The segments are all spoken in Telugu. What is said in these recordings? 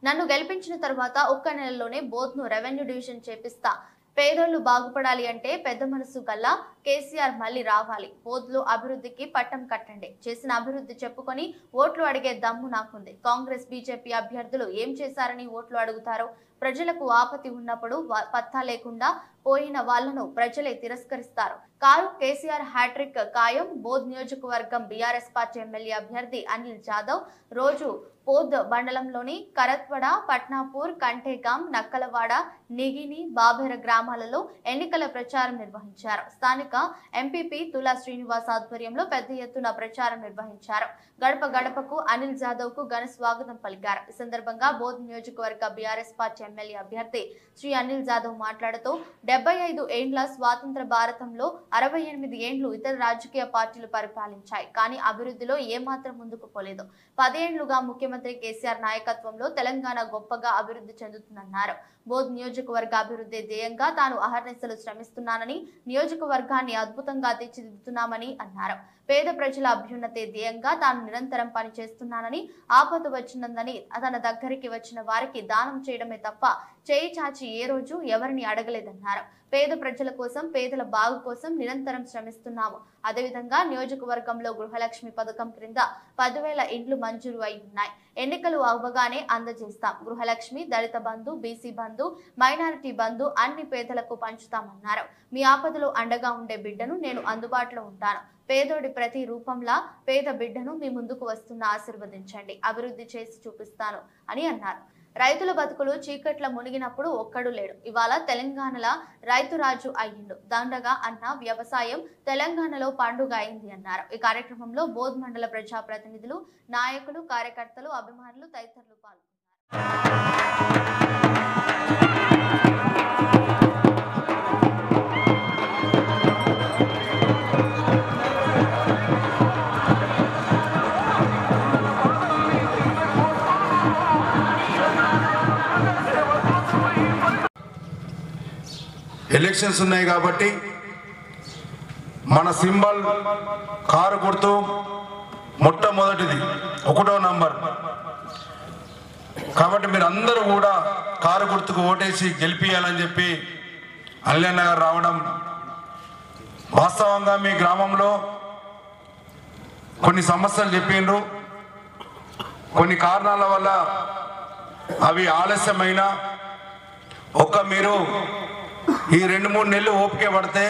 నన్ను గెలిపించిన తర్వాత ఒక్క నెలలోనే బోధ్ను రెవెన్యూ డివిజన్ చేపిస్తా పేదోళ్లు బాగుపడాలి అంటే పెద్ద మనసు గల్లా కేసీఆర్ మళ్ళీ రావాలి బోధ్లో అభివృద్ధికి పట్టం కట్టండి చేసిన అభివృద్ధి చెప్పుకొని ఓట్లు అడిగే దమ్ము నాకుంది కాంగ్రెస్ బీజేపీ అభ్యర్థులు ఏం చేశారని ఓట్లు అడుగుతారో ప్రజలకు ఆపతి ఉన్నప్పుడు వా- పత్తా లేకుండా పోయిన వాళ్లను ప్రజలే తిరస్కరిస్తారు కారు కేసీఆర్ హ్యాట్రిక్ ఖాయం బోధ్ నియోజకవర్గం బీఆర్ఎస్ పార్టీ ఎమ్మెల్యే అభ్యర్థి అనిల్ జాదవ్ రోజు పోద్ మండలంలోని కరత్వడ పట్నాపూర్ కంటేగాం నక్కలవాడ నిగిని బాబెర గ్రామాలలో ఎన్నికల ప్రచారం నిర్వహించారు స్థానిక ఎంపీపీ తులా శ్రీనివాస్ ఆధ్వర్యంలో పెద్ద ఎత్తున ప్రచారం నిర్వహించారు గడప గడపకు అనిల్ జాదవ్ కు ఘన స్వాగతం పలికారు ఈ సందర్భంగా బోధ్ నియోజకవర్గ బీఆర్ఎస్ పార్టీ ఎమ్మెల్యే అభ్యర్థి శ్రీ అనిల్ జాదవ్ మాట్లాడుతూ డెబ్బై ఐదు ఏండ్ల స్వాతంత్ర భారతంలో అరవై ఎనిమిది ఏండ్లు ఇతర రాజకీయ పార్టీలు పరిపాలించాయి కానీ అభివృద్ధిలో ఏమాత్రం ముందుకు పోలేదు పదేండ్లుగా ముఖ్యమంత్రి కేసీఆర్ నాయకత్వంలో తెలంగాణ గొప్పగా అభివృద్ధి చెందుతుందన్నారు బోధ్ నియోజకవర్గ అభివృద్ధి ధ్యేయంగా తాను అహర్నిశలు శ్రమిస్తున్నానని నియోజకవర్గాన్ని అద్భుతంగా తీర్చిదిద్దుతున్నామని అన్నారు పేద ప్రజల అభ్యున్నతి ధ్యేయంగా తాను నిరంతరం పనిచేస్తున్నానని ఆపద వచ్చినందని తన దగ్గరికి వచ్చిన వారికి దానం చేయడమే తప్ప చేయి చాచి ఏ రోజు ఎవరిని అడగలేదన్నారు పేద ప్రజల కోసం పేదల బాగు కోసం నిరంతరం శ్రమిస్తున్నాము అదేవిధంగా నియోజకవర్గంలో గృహలక్ష్మి పథకం క్రింద పదివేల ఇండ్లు మంజూరు అయి ఉన్నాయి ఎన్నికలు అవ్వగానే అందజేస్తాం గృహలక్ష్మి దళిత బంధు బీసీ బంధు మైనారిటీ బంధు అన్ని పేదలకు పంచుతామన్నారు మీ ఆపదలో అండగా ఉండే బిడ్డను నేను అందుబాటులో ఉంటాను పేదోడి ప్రతి రూపంలా పేద బిడ్డను మీ ముందుకు వస్తున్న ఆశీర్వదించండి అభివృద్ధి చేసి చూపిస్తాను అని అన్నారు రైతుల బతుకులు చీకట్ల మునిగినప్పుడు ఒక్కడు లేడు ఇవాళ తెలంగాణలో రైతు రాజు అయ్యిండు దండగా అన్న వ్యవసాయం తెలంగాణలో పండుగ అయింది అన్నారు ఈ కార్యక్రమంలో బోధ్ మండల ప్రజాప్రతినిధులు నాయకులు కార్యకర్తలు అభిమానులు తదితరులు పాల్గొన్నారు ఎలక్షన్స్ ఉన్నాయి కాబట్టి మన సింబల్ కారు గుర్తు మొట్టమొదటిది ఒకటో నంబర్ కాబట్టి మీరు అందరూ కూడా కారు గుర్తుకు ఓటేసి గెలిపియాలని చెప్పి అల్లెన్న గారు రావడం వాస్తవంగా మీ గ్రామంలో కొన్ని సమస్యలు చెప్పిండ్రు కొన్ని కారణాల వల్ల అవి ఆలస్యమైన ఒక్క మీరు ఈ రెండు మూడు నెలలు ఓపిక పడితే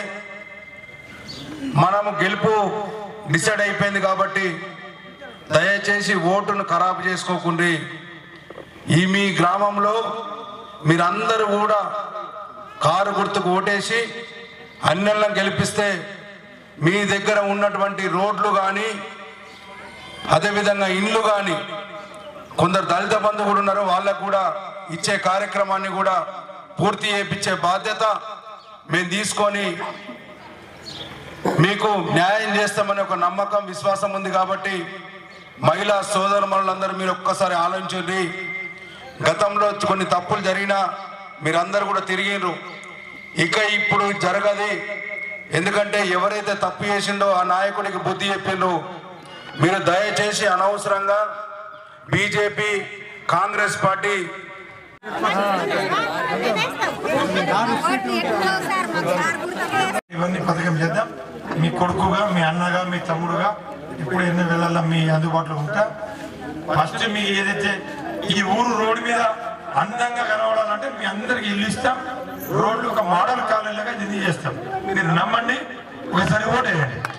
మనము గెలుపు డిసైడ్ అయిపోయింది కాబట్టి దయచేసి ఓటును ఖరాబు చేసుకోకుండా ఈ మీ గ్రామంలో మీరందరూ కూడా కారు గుర్తుకు ఓటేసి అన్నెళ్ళం గెలిపిస్తే మీ దగ్గర ఉన్నటువంటి రోడ్లు కానీ అదేవిధంగా ఇండ్లు కానీ కొందరు దళిత బంధు కూడా ఉన్నారు వాళ్ళకు కూడా ఇచ్చే కార్యక్రమాన్ని కూడా పూర్తి చేయించే బాధ్యత మేము తీసుకొని మీకు న్యాయం చేస్తామని ఒక నమ్మకం విశ్వాసం ఉంది కాబట్టి మహిళా సోదరులందరూ మీరు ఒక్కసారి ఆలోచించండి గతంలో కొన్ని తప్పులు జరిగినా మీరందరూ కూడా తిరిగిండ్రు ఇక ఇప్పుడు జరగది ఎందుకంటే ఎవరైతే తప్పు చేసిండో ఆ నాయకుడికి బుద్ధి చెప్పిండ్రు మీరు దయచేసి అనవసరంగా బీజేపీ కాంగ్రెస్ పార్టీ ఇవన్నీ పథకం చేద్దాం మీ కొడుకుగా మీ అన్నగా మీ తమ్ముడుగా ఇప్పుడు ఎన్ని వేళల్లో మీ అందుబాటులో ఉంటా ఫస్ట్ మీకు ఏదైతే ఈ ఊరు రోడ్డు మీద అందంగా కనబడాలంటే మీ అందరికి ఇల్లు ఇస్తాం రోడ్లు ఒక మోడల్ కాలనీలాగా ఇది చేస్తాం మీరు నమ్మండి ఒకసారి ఓటేయండి